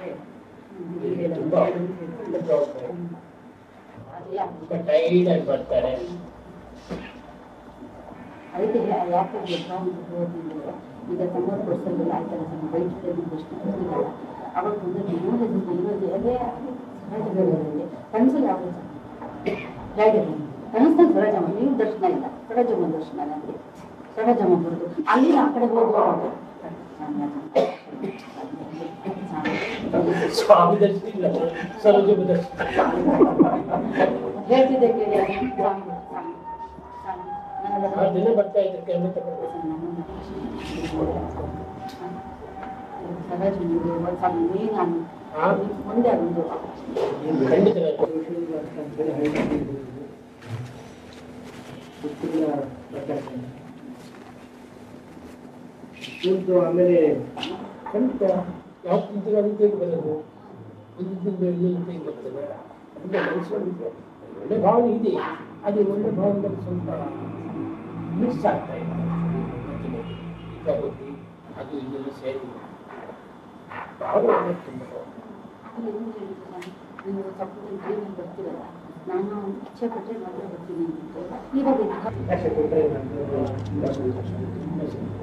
ತುಂಬಾ ತುಂಬ ಜವಾಬ್ದಾರಿ ತುಂಬ ಟೈರ್ಡ್ ಆಗಿ ಬರ್ತಾರೆ ಅದಕ್ಕೆ ಯಾಕೆ ಓದಿದ್ರೆ ಈಗ ಸಮ್ಮರ್ ಕೋರ್ಸಲ್ಲಿ ಆಯ್ತಲ್ಲ ಸಣ್ಣ ವೈಟ್ ಪ್ರಶ್ನೆ ಇರಲ್ಲ ಅವಾಗ ಒಂದು ಟೆಕ್ನಾಲಜಿ ಇರೋದು ಅದೇ ಸಹಜಗಳಲ್ಲಿ ಕನಸಲ್ಲಿ ಯಾವುದು ಲೈಬ್ರರಿ ಕನಸಲ್ಲಿ ಸಹಜಮ ನೀವು ದರ್ಶನ ಇಲ್ಲ ಸಹಜಮ ದರ್ಶನ ನನಗೆ ಸಹಜಮ ಬರೋದು ಅಲ್ಲಿಂದ ಆ ಕಡೆ ಹೋಗುವಾಗ ಸ್ವಾಮಿ ದರ್ಶನ ಇಲ್ಲ ಸರೋಜ ದರ್ಶನ ಹೇಳ್ತಿದ್ದೆ ಕೇಳಿ ಸ್ವಾಮಿ ಸ್ವಾಮಿ ಸ್ವಾಮಿ ಆ ದಿನ ಬರ್ತಾ ಇದ್ರೆ ಕೆಮ್ಮೆ ತಗೊಂಡು ಸಹಜ ನಾನು ಹಾ? ಮುಂದೆ ಒಂದು ಖಂಡಿತ ಕೂತು ಆಮೇಲೆ ಖಂಡಿತ ಯಾವ ತಿಂತೀವಿ ಅದು ಹೇಗೆ ಬರೋದು ಒಂದು ತಿಂದು ಇನ್ನೊಂದು ಹೇಗೆ ಬರ್ತದೆ ಅದನ್ನ ಮನಸ್ಸಲ್ಲಿ ಒಳ್ಳೆ ಭಾವನೆ ಇದೆ ಅದು ಒಳ್ಳೆ ಭಾವನೆಗಳು ಸ್ವಲ್ಪ ಮಿಕ್ಸ್ ಆಗ್ತಾ ಇದೆ ಈಗ ಹೋಗಿ ಅದು ಇದೆಲ್ಲ ಸೇರಿ ಭಾವನೆ ಅನ್ನೋದು ತುಂಬ ಅಲ್ಲಿ ಏನು ಹೇಳಿದ್ರು ನಾನು, ನೀವು ಸ್ವಲ್ಪ ದಿನ ಟ್ರೈನಿಂಗ್ ಬರ್ತೀರಲ್ಲ ನಾನು ಇಚ್ಛೆ ಪಟ್ಟರೆ ಮಾತ್ರ ಬರ್ತೀನಿ ಅಂತ ಇವಾಗ ಇದು ಅವಕಾಶ ಕೊಟ್ಟರೆ ನಾನು ತುಂಬ ಸಂತೋಷ